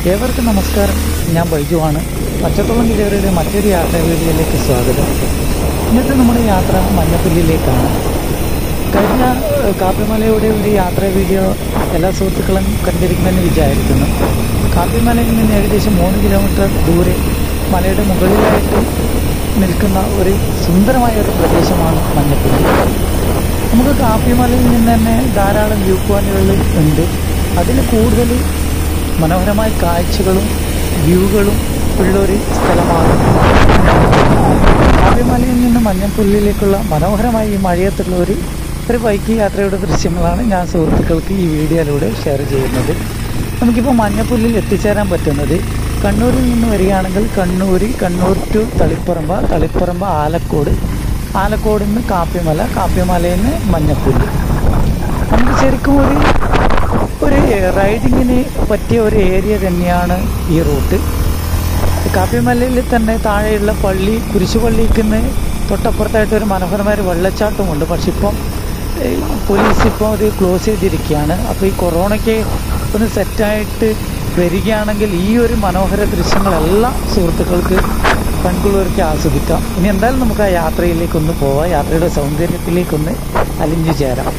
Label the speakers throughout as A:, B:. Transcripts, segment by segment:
A: ഏവർക്കും നമസ്കാരം ഞാൻ ബൈജുവാണ് പച്ചത്തോളം കിഴറിയുടെ മറ്റൊരു യാത്രാ വീഡിയോയിലേക്ക് സ്വാഗതം ഇന്നത്തെ നമ്മുടെ യാത്ര മഞ്ഞപ്പുല്ലിലേക്കാണ് കഴിഞ്ഞ ഏഹ്, കാപ്പിമലയുടെ ഒരു യാത്രാ വീഡിയോ എല്ലാ സുഹൃത്തുക്കളും കണ്ടിരിക്കുമെന്ന് വിചാരിക്കുന്നു കാപ്പിമലയിൽ നിന്ന് ഏകദേശം മൂന്ന് കിലോമീറ്റർ ദൂരെ മലയുടെ മുകളിലായിട്ട് നിൽക്കുന്ന ഒരു സുന്ദരമായ ഒരു പ്രദേശമാണ് മഞ്ഞപ്പുല്ലി നമുക്ക് കാപ്പിമലയിൽ നിന്ന് തന്നെ ധാരാളം വ്യൂ പോയിന്റുകൾ ഉണ്ട് അതിൽ കൂടുതൽ മനോഹരമായ കാഴ്ചകളും വ്യൂകളും ഉള്ളൊരു സ്ഥലമാണ് കാപ്പിമലയിൽ നിന്ന് മഞ്ഞപ്പുല്ലിലേക്കുള്ള മനോഹരമായ ഈ മഴയത്തുള്ള ഒരു ഒരു ബൈക്ക് യാത്രയുടെ ദൃശ്യങ്ങളാണ് ഞാൻ സുഹൃത്തുക്കൾക്ക് ഈ വീഡിയോയിലൂടെ ഷെയർ ചെയ്യുന്നത് നമുക്കിപ്പോൾ മഞ്ഞപ്പുല്ലിൽ എത്തിച്ചേരാൻ പറ്റുന്നത് കണ്ണൂരിൽ നിന്ന് വരികയാണെങ്കിൽ കണ്ണൂർ കണ്ണൂർ ടു തളിപ്പറമ്പ തളിപ്പറമ്പ ആലക്കോട് ആലക്കോട് നിന്ന് കാപ്പിമല കാപ്പിമലയിൽ നിന്ന് മഞ്ഞപ്പുല്ല് നമുക്ക് ശരിക്കും ഒരു ഒരു റൈഡിങ്ങിന് പറ്റിയ ഒരു ഏരിയ തന്നെയാണ് ഈ റൂട്ട് കാപ്പിമലയിൽ തന്നെ താഴെയുള്ള പള്ളി കുരിശുപള്ളിക്ക് തൊട്ടപ്പുറത്തായിട്ട് ഒരു മനോഹരമായ ഒരു വെള്ളച്ചാട്ടമുണ്ട് പക്ഷെ ഇപ്പം ഏഹ്, പോലീസ് ഇപ്പോൾ അത് ക്ലോസ് ചെയ്തിരിക്കുകയാണ് അപ്പോൾ ഈ കൊറോണയ്ക്ക് ഒന്ന് സെറ്റായിട്ട് വരികയാണെങ്കിൽ ഈ ഒരു മനോഹര ദൃശ്യങ്ങളെല്ലാം സുഹൃത്തുക്കൾക്ക് കൺകുള്ളവർക്ക് ആസ്വദിക്കാം ഇനി എന്തായാലും നമുക്ക് ആ യാത്രയിലേക്കൊന്ന് പോവാം യാത്രയുടെ സൗന്ദര്യത്തിലേക്കൊന്ന് അലിഞ്ഞു ചേരാം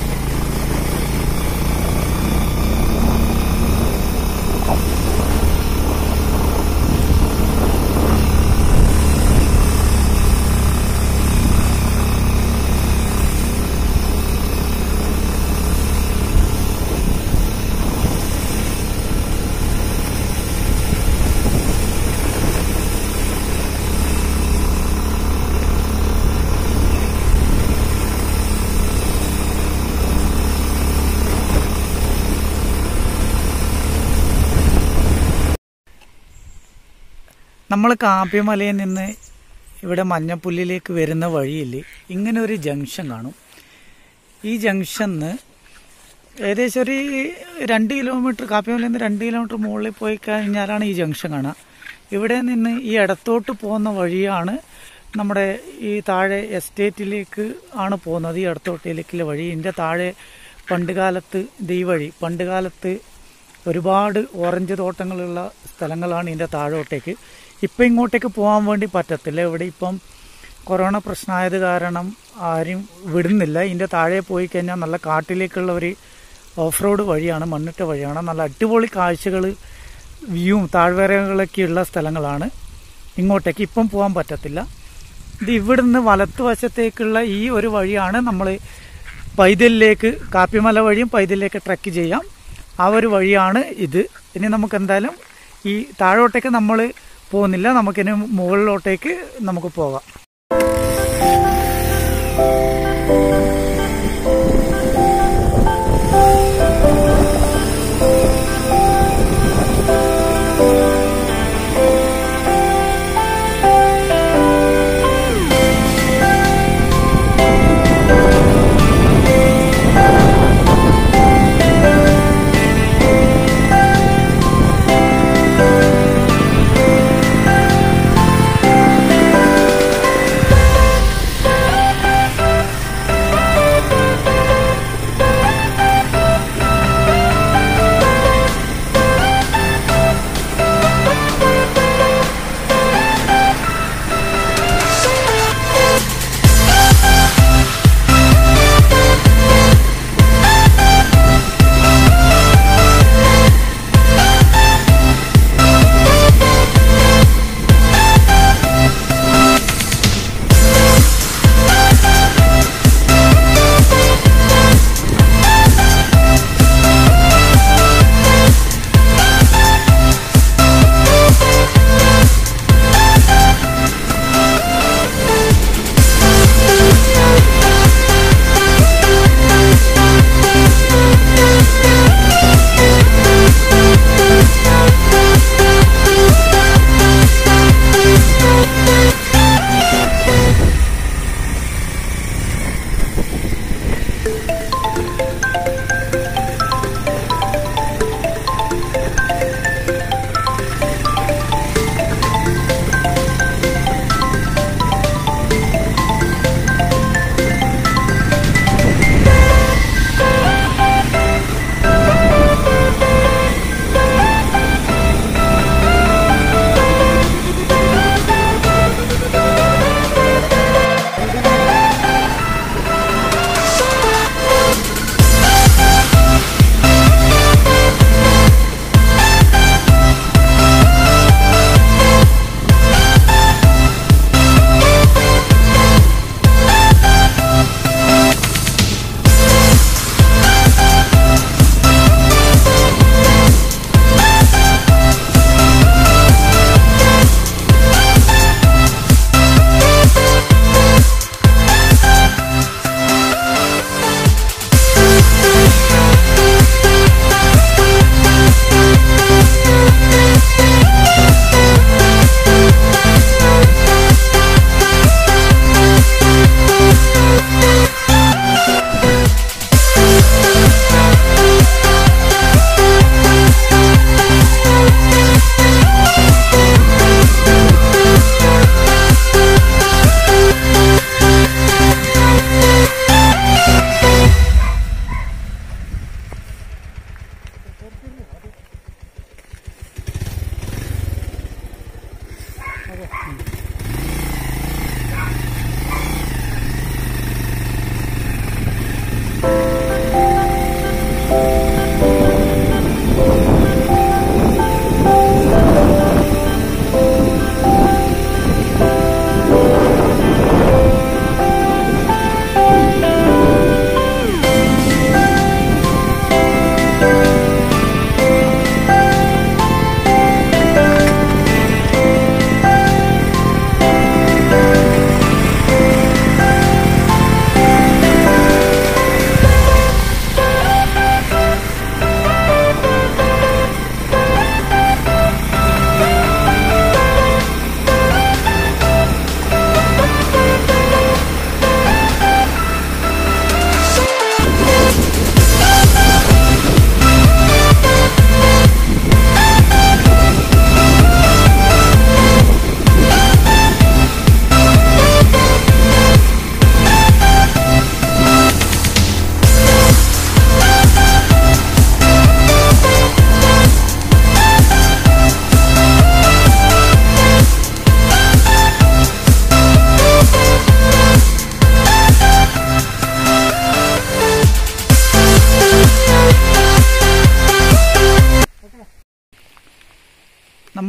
A: നമ്മൾ കാപ്പിമലയിൽ നിന്ന് ഇവിടെ മഞ്ഞപ്പുല്ലിലേക്ക് വരുന്ന വഴിയിൽ ഇങ്ങനെ ഒരു ജംഗ്ഷൻ കാണും ഈ ജംഗ്ഷന്ന് ഏകദേശം ഒരു രണ്ട് കിലോമീറ്റർ കാപ്പിമലയിൽ നിന്ന് രണ്ട് കിലോമീറ്റർ മുകളിൽ പോയി കഴിഞ്ഞാലാണ് ഈ ജംഗ്ഷൻ കാണുക ഇവിടെ നിന്ന് ഈ ഇടത്തോട്ട് പോകുന്ന വഴിയാണ് നമ്മുടെ ഈ താഴെ എസ്റ്റേറ്റിലേക്ക് ആണ് പോകുന്നത് ഈ ഇടത്തോട്ടിലേക്കുള്ള വഴി ഇതിൻ്റെ താഴെ പണ്ട് കാലത്ത് ഇത് ഈ വഴി പണ്ട് കാലത്ത് ഒരുപാട് ഓറഞ്ച് തോട്ടങ്ങളുള്ള സ്ഥലങ്ങളാണ് ഇതിൻ്റെ താഴോട്ടേക്ക് ഇപ്പം ഇങ്ങോട്ടേക്ക് പോകാൻ വേണ്ടി പറ്റത്തില്ല ഇവിടെ ഇപ്പം കൊറോണ പ്രശ്നമായത് കാരണം ആരും വിടുന്നില്ല ഇതിൻ്റെ താഴെ പോയി കഴിഞ്ഞാൽ നല്ല കാട്ടിലേക്കുള്ള ഒരു ഓഫ് റോഡ് വഴിയാണ് മണ്ണിട്ട വഴിയാണ് നല്ല അടിപൊളി കാഴ്ചകൾ വ്യൂവും താഴ്വരകളൊക്കെയുള്ള സ്ഥലങ്ങളാണ് ഇങ്ങോട്ടേക്ക് ഇപ്പം പോകാൻ പറ്റത്തില്ല ഇത് ഇവിടുന്ന് വലത്ത് വശത്തേക്കുള്ള ഈ ഒരു വഴിയാണ് നമ്മൾ പൈതലിലേക്ക് കാപ്പിമല വഴിയും പൈതലിലേക്ക് ട്രക്ക് ചെയ്യാം ആ ഒരു വഴിയാണ് ഇത് ഇനി നമുക്ക് എന്തായാലും ഈ താഴോട്ടേക്ക് നമ്മൾ പോകുന്നില്ല നമുക്കിനി മുകളിലോട്ടേക്ക് നമുക്ക് പോകാം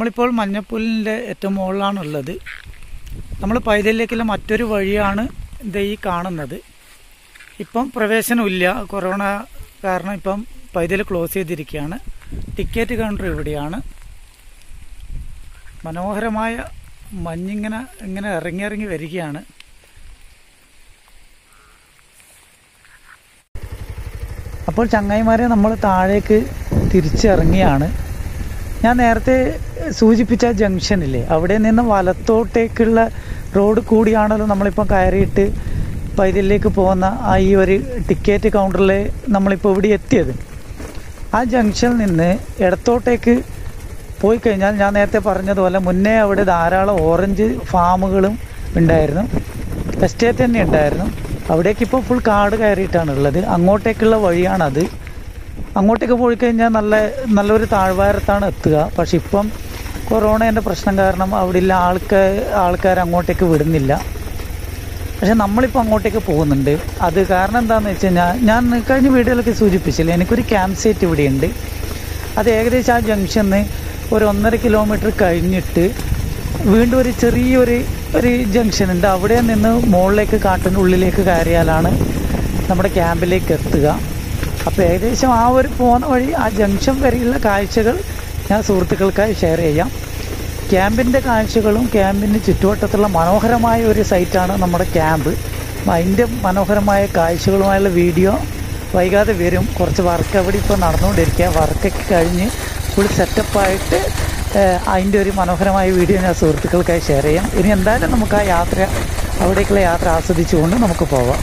A: നമ്മളിപ്പോൾ മഞ്ഞപ്പുല്ലിൻ്റെ ഏറ്റവും മുകളിലാണുള്ളത് നമ്മൾ പൈതലിലേക്കുള്ള മറ്റൊരു വഴിയാണ് ഇത് ഈ കാണുന്നത് ഇപ്പം പ്രവേശനമില്ല കൊറോണ കാരണം ഇപ്പം പൈതൽ ക്ലോസ് ചെയ്തിരിക്കുകയാണ് ടിക്കറ്റ് കൗണ്ടർ ഇവിടെയാണ് മനോഹരമായ മഞ്ഞിങ്ങനെ ഇങ്ങനെ ഇറങ്ങി ഇറങ്ങി വരികയാണ് അപ്പോൾ ചങ്ങായിമാരെ നമ്മൾ താഴേക്ക് തിരിച്ചിറങ്ങിയാണ് ഞാൻ നേരത്തെ സൂചിപ്പിച്ച ജംഗ്ഷനില്ലേ അവിടെ നിന്ന് വലത്തോട്ടേക്കുള്ള റോഡ് കൂടിയാണല്ലോ നമ്മളിപ്പോൾ കയറിയിട്ട് പൈതലിലേക്ക് പോകുന്ന ആ ഈ ഒരു ടിക്കറ്റ് കൗണ്ടറിൽ നമ്മളിപ്പോൾ ഇവിടെ എത്തിയത് ആ ജംഗ്ഷനിൽ നിന്ന് ഇടത്തോട്ടേക്ക് പോയി കഴിഞ്ഞാൽ ഞാൻ നേരത്തെ പറഞ്ഞതുപോലെ മുന്നേ അവിടെ ധാരാളം ഓറഞ്ച് ഫാമുകളും ഉണ്ടായിരുന്നു എസ്റ്റേറ്റ് തന്നെ ഉണ്ടായിരുന്നു അവിടേക്ക് ഇപ്പോൾ ഫുൾ കാട് കയറിയിട്ടാണ് ഉള്ളത് അങ്ങോട്ടേക്കുള്ള വഴിയാണത് അങ്ങോട്ടേക്ക് പോയി കഴിഞ്ഞാൽ നല്ല നല്ലൊരു താഴ്വാരത്താണ് എത്തുക പക്ഷെ ഇപ്പം കൊറോണേൻ്റെ പ്രശ്നം കാരണം അവിടെയുള്ള ആൾക്കാർ ആൾക്കാർ അങ്ങോട്ടേക്ക് വിടുന്നില്ല പക്ഷെ നമ്മളിപ്പോൾ അങ്ങോട്ടേക്ക് പോകുന്നുണ്ട് അത് കാരണം എന്താണെന്ന് വെച്ച് കഴിഞ്ഞാൽ ഞാൻ കഴിഞ്ഞ വീഡിയോയിലൊക്കെ സൂചിപ്പിച്ചില്ല എനിക്കൊരു ക്യാമ്പ് സൈറ്റ് ഇവിടെയുണ്ട് അത് ഏകദേശം ആ ജംഗ്ഷന്ന് ഒരു ഒന്നര കിലോമീറ്റർ കഴിഞ്ഞിട്ട് വീണ്ടും ഒരു ചെറിയൊരു ഒരു ജംഗ്ഷൻ ഉണ്ട് അവിടെ നിന്ന് മുകളിലേക്ക് കാട്ടിൻ്റെ ഉള്ളിലേക്ക് കയറിയാലാണ് നമ്മുടെ ക്യാമ്പിലേക്ക് എത്തുക അപ്പോൾ ഏകദേശം ആ ഒരു പോകുന്ന വഴി ആ ജംഗ്ഷൻ വരെയുള്ള കാഴ്ചകൾ ഞാൻ സുഹൃത്തുക്കൾക്കായി ഷെയർ ചെയ്യാം ക്യാമ്പിൻ്റെ കാഴ്ചകളും ക്യാമ്പിൻ്റെ ചുറ്റുവട്ടത്തുള്ള മനോഹരമായ ഒരു സൈറ്റാണ് നമ്മുടെ ക്യാമ്പ് അപ്പം അതിൻ്റെ മനോഹരമായ കാഴ്ചകളുമായുള്ള വീഡിയോ വൈകാതെ വരും കുറച്ച് വർക്ക് അവിടെ ഇപ്പോൾ നടന്നുകൊണ്ടിരിക്കുക വർക്കൊക്കെ കഴിഞ്ഞ് ഫുൾ സെറ്റപ്പായിട്ട് അതിൻ്റെ ഒരു മനോഹരമായ വീഡിയോ ഞാൻ സുഹൃത്തുക്കൾക്കായി ഷെയർ ചെയ്യാം ഇനി എന്തായാലും നമുക്ക് ആ യാത്ര അവിടേക്കുള്ള യാത്ര ആസ്വദിച്ചുകൊണ്ട് നമുക്ക് പോവാം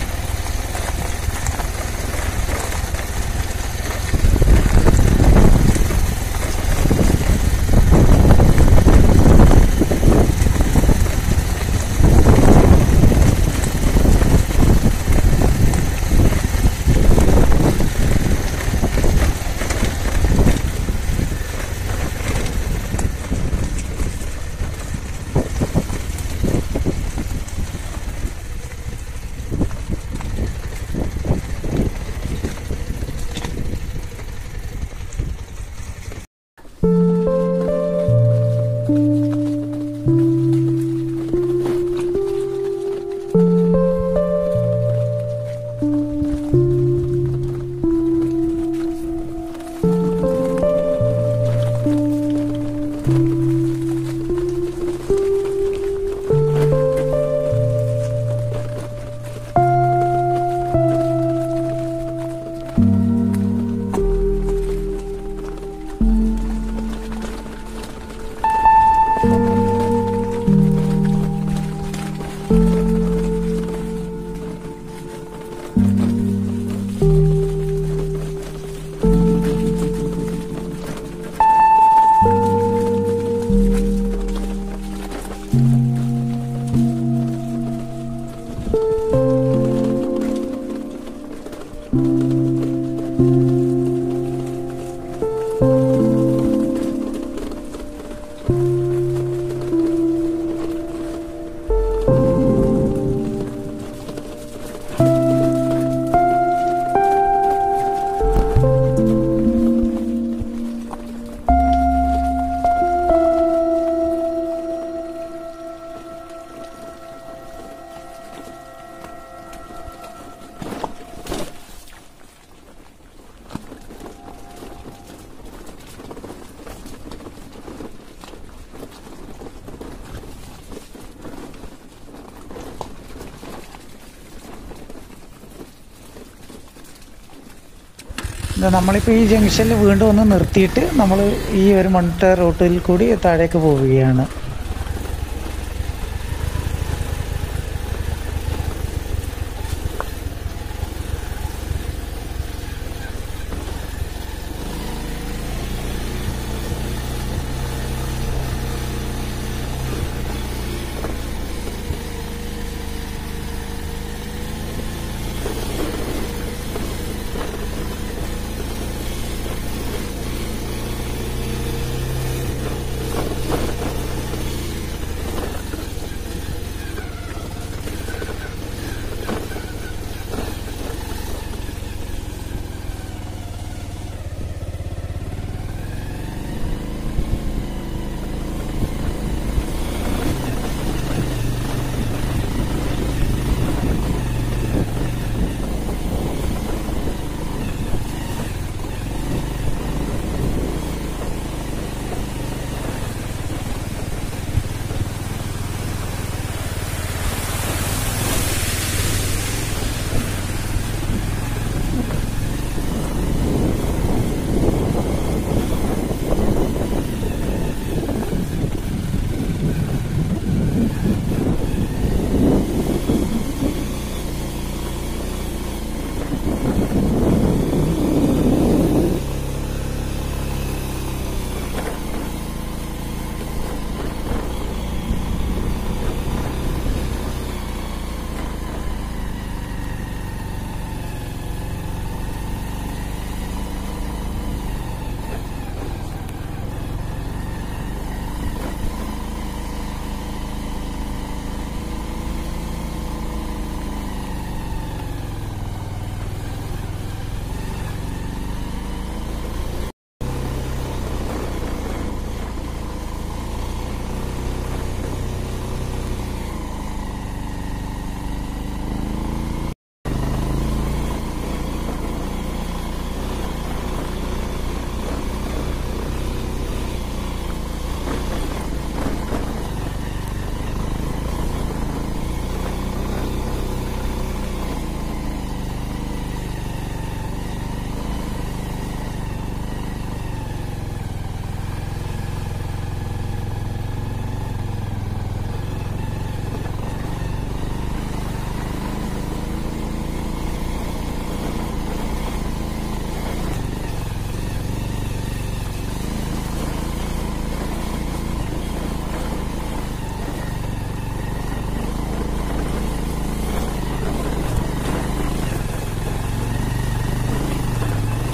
A: ഇത് നമ്മളിപ്പോൾ ഈ ജംഗ്ഷനിൽ വീണ്ടും ഒന്ന് നിർത്തിയിട്ട് നമ്മൾ ഈ ഒരു മണിട്ട റൂട്ടിൽ കൂടി താഴേക്ക് പോവുകയാണ്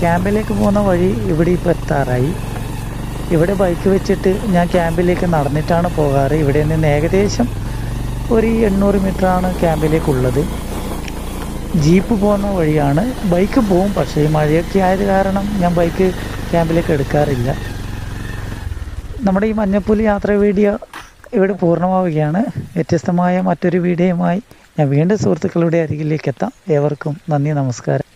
A: ക്യാമ്പിലേക്ക് പോകുന്ന വഴി ഇവിടെ ഇപ്പോൾ എത്താറായി ഇവിടെ ബൈക്ക് വെച്ചിട്ട് ഞാൻ ക്യാമ്പിലേക്ക് നടന്നിട്ടാണ് പോകാറ് ഇവിടെ നിന്ന് ഏകദേശം ഒരു എണ്ണൂറ് മീറ്ററാണ് ക്യാമ്പിലേക്കുള്ളത് ജീപ്പ് പോകുന്ന വഴിയാണ് ബൈക്ക് പോവും പക്ഷേ ഈ മഴയൊക്കെ ആയത് കാരണം ഞാൻ ബൈക്ക് ക്യാമ്പിലേക്ക് എടുക്കാറില്ല നമ്മുടെ ഈ മഞ്ഞപ്പുലി യാത്ര വീഡിയോ ഇവിടെ പൂർണ്ണമാവുകയാണ് വ്യത്യസ്തമായ മറ്റൊരു വീഡിയോയുമായി ഞാൻ വീണ്ടും സുഹൃത്തുക്കളുടെ അരികിലേക്ക് എത്താം ഏവർക്കും നന്ദി നമസ്കാരം